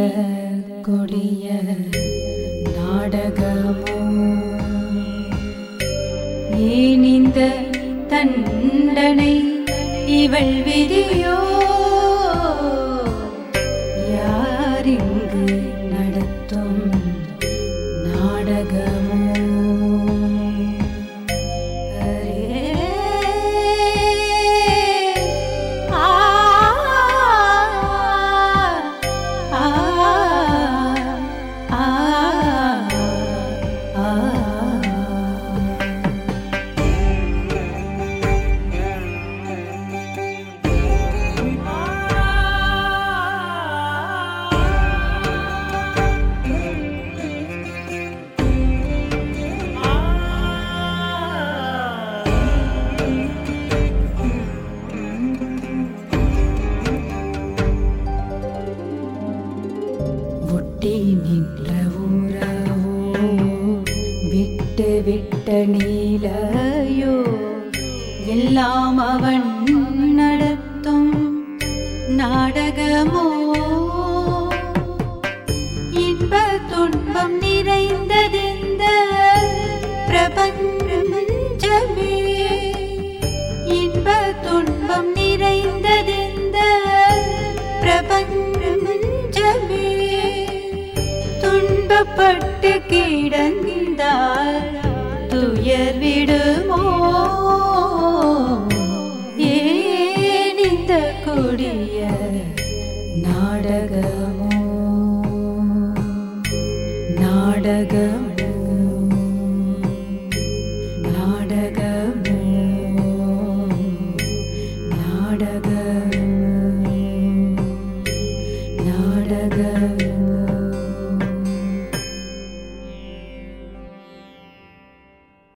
கொடிய நாடகமோ ஏன் இந்த தண்டனை இவள் விதியோ யார் இங்கு நடத்தும் நாடகமோ அரே ஆ ஆ ஆ ஆ ஒட்டி நின்ற உறவோ விட்டு விட்ட நீலையோ எல்லாம் அவன் நடத்தும் நாடகமோ இன்ப துன்பம் நிறைந்ததெந்த பிரபஞ்சமே இன்ப துன்பம் நிறைந்ததெந்த பிரபஞ்சமே துன்பப்பட்டு கிடந்தால் துயர் விடுமோ ஏன் இந்த கொடிய நாடகமோ நாடகமோ நாடகமோ